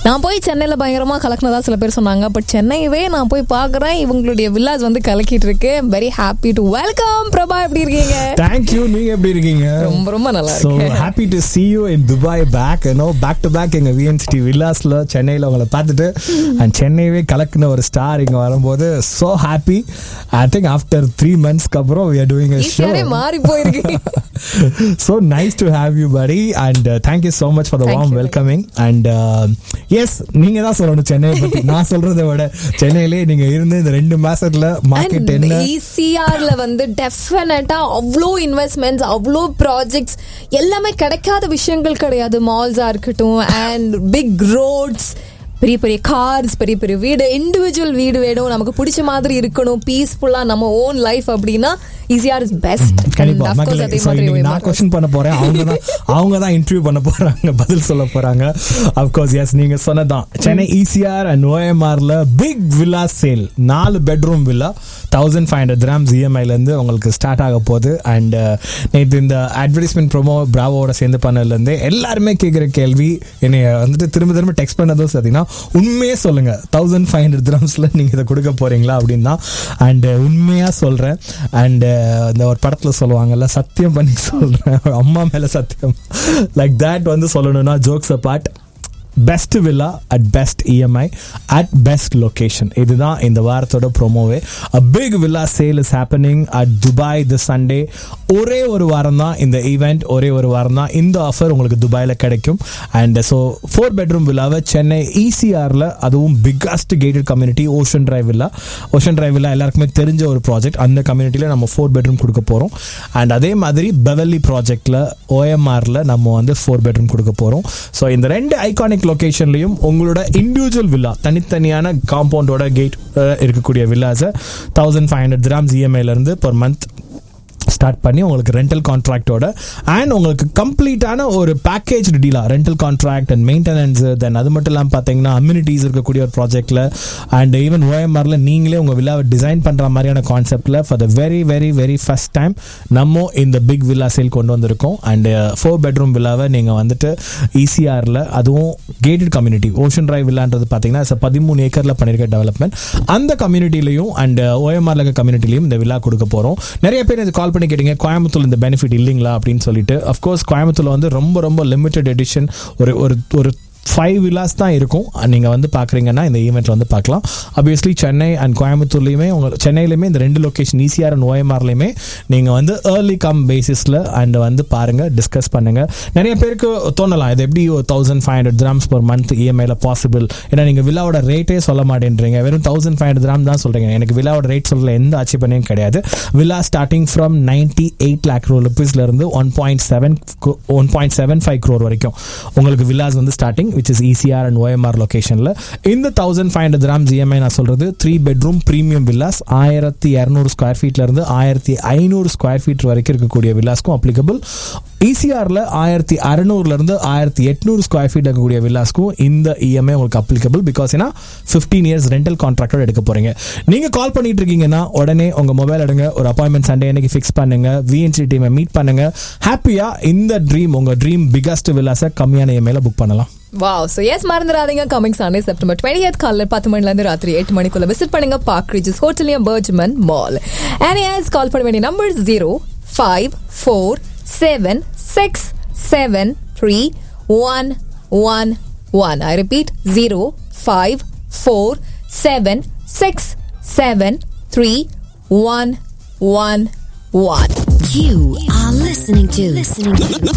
நான் போய் சென்னையில பயங்கரமா கலக்கினதா சில பேர் சொன்னாங்க பட் சென்னையவே நான் போய் பார்க்கறேன் இவங்களுடைய வில்லாஸ் வந்து கலக்கிட்டு இருக்கு very happy to welcome Prabha எப்படி இருக்கீங்க தேங்க்யூ நீங்க எப்படி இருக்கீங்க ரொம்ப ரொம்ப நல்லா ஸோ இருக்கு happy to see you in Dubai back no back to back எங்க விஎன்சிடி வில்லாஸ்ல சென்னையில் உங்களை பார்த்துட்டு அண்ட் சென்னையவே கலக்குன ஒரு ஸ்டார் இங்க வரும்போது so happy I think after three மந்த்ஸ்க்கு அப்புறம் we are doing a show ஈஸியாவே மாறி போயிருக்கு so nice to have you buddy and uh, thank you so much for the Thank warm you. welcoming and uh, yes நீங்க தான் சொல்லணும் சென்னையை பத்தி நான் சொல்றதை விட சென்னையிலே நீங்க இருந்து இந்த ரெண்டு மாசத்துல மார்க்கெட் என்ன இசிஆர்ல வந்து டெஃபினட்டா அவ்வளோ இன்வெஸ்ட்மெண்ட்ஸ் அவ்வளோ ப்ராஜெக்ட்ஸ் எல்லாமே கிடைக்காத விஷயங்கள் கிடையாது மால்ஸா இருக்கட்டும் அண்ட் பிக் ரோட்ஸ் பெரிய பெரிய கார்ஸ் பெரிய பெரிய வீடு இண்டிவிஜுவல் வீடு வேணும் நமக்கு பிடிச்ச மாதிரி இருக்கணும் பீஸ்ஃபுல்லா நம்ம ஓன் லைஃப் அப்படின்னா இசிஆர் இஸ் பெஸ்ட் கண்டிப்பா மக்களே so இன்னைக்கு நான் கொஸ்டின் பண்ண போறேன் அவங்க தான் அவங்க தான் இன்டர்வியூ பண்ண போறாங்க பதில் சொல்ல போறாங்க அப்கோர்ஸ் எஸ் நீங்க சொன்னதான் சென்னை இசிஆர் அண்ட் ஓஎம்ஆர்ல பிக் வில்லா சேல் நாலு bedroom villa thousand five hundred grams இஎம்ஐல இருந்து உங்களுக்கு ஸ்டார்ட் ஆக போகுது அண்ட் நேற்று இந்த அட்வர்டைஸ்மெண்ட் ப்ரோமோ பிராவோட சேர்ந்து பண்ணதுல இருந்து எல்லாருமே கேட்குற கேள்வி என்னை வந்துட்டு திரும்ப திரும்ப டெக்ஸ்ட் பண்ணதும் பார்த்தீங்கன்னா உண்மையே சொல்லுங்க தௌசண்ட் ஃபைவ் ஹண்ட்ரட் கிராம்ஸ்ல நீங்க இதை கொடுக்க போறீங்களா அப்படின்னு தான் அண்ட் உண்மையா சொல்றேன் அண்ட் இந்த ஒரு படத்துல சொல்லுவாங்கல்ல சத்தியம் பண்ணி சொல்றேன் அம்மா மேல சத்தியம் லைக் தட் வந்து சொல்லணும்னா jokes apart best villa at best EMI at best location இதுதான் இந்த வாரத்தோட ப்ரோமோவே a big villa sale is happening at Dubai the Sunday ஒரே ஒரு வாரம் தான் இந்த ஈவெண்ட் ஒரே ஒரு வாரம் தான் இந்த ஆஃபர் உங்களுக்கு துபாயில் கிடைக்கும் அண்ட் ஸோ ஃபோர் பெட்ரூம் வில்லாவை சென்னை இசிஆரில் அதுவும் biggest gated community ocean drive villa ocean drive villa எல்லாருக்குமே தெரிஞ்ச ஒரு ப்ராஜெக்ட் அந்த கம்யூனிட்டியில் நம்ம ஃபோர் பெட்ரூம் கொடுக்க போகிறோம் அண்ட் அதே மாதிரி பெவல்லி ப்ராஜெக்டில் ஓஎம்ஆரில் நம்ம வந்து ஃபோர் பெட்ரூம் கொடுக்க போகிறோம் ஸோ இந்த ரெண்டு ஐகானிக் லொகேஷன்லையும் உங்களோட இண்டிவிஜுவல் வில்லா தனித்தனியான காம்பவுண்டோட கேட் இருக்கக்கூடிய வில்லாஸை தௌசண்ட் ஃபைவ் ஹண்ட்ரட் கிராம்ஸ் இஎம்ஐலேருந்து பர் மந்த் ஸ்டார்ட் பண்ணி உங்களுக்கு ரெண்டல் கான்ட்ராக்டோட அண்ட் உங்களுக்கு கம்ப்ளீட்டான ஒரு பேக்கேஜ் டீலா rental contract and maintenance then அது மட்டும் இல்லாமல் பார்த்தீங்கன்னா அம்யூனிட்டிஸ் இருக்கக்கூடிய ஒரு ப்ராஜெக்ட்ல அண்ட் ஈவன் ஓஎம்ஆர்ல நீங்களே உங்கள் வில்லாவை டிசைன் பண்ணுற மாதிரியான கான்செப்ட்ல for the very very very first time நம்ம இந்த பிக் வில்லா சேல் கொண்டு வந்திருக்கோம் அண்ட் ஃபோர் பெட்ரூம் வில்லாவை நீங்கள் வந்துட்டு இசிஆரில் அதுவும் கேட்டட் கம்யூனிட்டி ஓஷன் டிரைவ் வில்லான்றது பார்த்தீங்கன்னா it's a பதிமூணு ஏக்கரில் பண்ணியிருக்க டெவலப்மெண்ட் அந்த கம்யூனிட்டிலையும் அண்ட் ஓஎம்ஆர்ல இருக்க கம்யூனிட்டிலையும் இந்த வில்லா கொடுக்க போகிறோம் நிறைய பேர் இது கால் பண்ணி கேட்டீங்க கோயம்புத்தூர் இந்த பெனிஃபிட் இல்லைங்களா அப்படின்னு சொல்லிட்டு அஃப்கோர்ஸ் கோயம்புத்தூர்ல வந்து ரொம்ப ரொம்ப லிமிடெட் எடிஷன் ஒரு ஒரு ஒரு ஃபைவ் வில்லாஸ் தான் இருக்கும் நீங்கள் வந்து பார்க்குறீங்கன்னா இந்த ஈவெண்ட்டில் வந்து பார்க்கலாம் அப்வியஸ்லி சென்னை அண்ட் கோயம்புத்தூர்லேயுமே உங்கள் சென்னையிலுமே இந்த ரெண்டு லொக்கேஷன் ஈசிஆர் அண்ட் ஓஎம்ஆர்லையுமே நீங்கள் வந்து ஏர்லி கம் பேசிஸில் அண்ட் வந்து பாருங்கள் டிஸ்கஸ் பண்ணுங்கள் நிறைய பேருக்கு தோணலாம் இது எப்படி thousand five hundred grams per month இஎம்ஐல பாசிபிள் ஏன்னா நீங்கள் வில்லாவோட ரேட்டே சொல்ல மாட்டேன்றீங்க வெறும் தௌசண்ட் ஃபைவ் ஹண்ட்ரட் கிராம் தான் சொல்கிறீங்க எனக்கு வில்லாவோட ரேட் சொல்ல எந்த ஆட்சேபனையும் கிடையாது villa starting from ninety eight lakh க்ரோ ருபீஸ்லேருந்து one point seven one point seven five crore வரைக்கும் உங்களுக்கு வில்லாஸ் வந்து starting which is ECR and OMR லொகேஷனில் இந்த thousand five hundred grams EMI நான் சொல்கிறது த்ரீ பெட்ரூம் ப்ரீமியம் வில்லாஸ் ஆயிரத்தி இரநூறு ஸ்கொயர் ஃபீட்லேருந்து ஆயிரத்தி ஐநூறு ஸ்கொயர் ஃபீட் வரைக்கும் இருக்கக்கூடிய வில்லாஸ்க்கும் அப்ளிகபிள் இசிஆரில் ஆயிரத்தி அறநூறுலேருந்து ஆயிரத்தி எட்நூறு ஸ்கொயர் ஃபீட் இருக்கக்கூடிய வில்லாஸ்க்கும் இந்த இஎம்ஐ உங்களுக்கு அப்ளிகபிள் பிகாஸ் ஏன்னா ஃபிஃப்டீன் இயர்ஸ் ரெண்டல் கான்ட்ராக்டோட எடுக்க போகிறீங்க நீங்கள் கால் பண்ணிட்டு இருக்கீங்கன்னா உடனே உங்கள் மொபைல் எடுங்க ஒரு அப்பாயின்மெண்ட் சண்டே அன்னைக்கு ஃபிக்ஸ் பண்ணுங்க விஎன்சி டீமை மீட் பண்ணுங்க ஹாப்பியாக இந்த ட்ரீம் உங்கள் ட்ரீம் பிகஸ்ட் வில்லாஸை கம்மியான இஎம்ஐல புக் பண்ணலாம் வாவ் ஸோ எஸ் மறந்துடாதீங்க coming Sunday September twenty eighth காலைல பத்து மணிலேருந்து ராத்திரி எட்டு மணிக்குள்ள விசிட் பண்ணுங்க பார்க் ரிஜஸ் ஹோட்டலியம் BurJuman mall and yes call பண்ண வேண்டிய number zero five four seven six seven three one one one I repeat zero five four seven six seven three one one one You are listening to listening to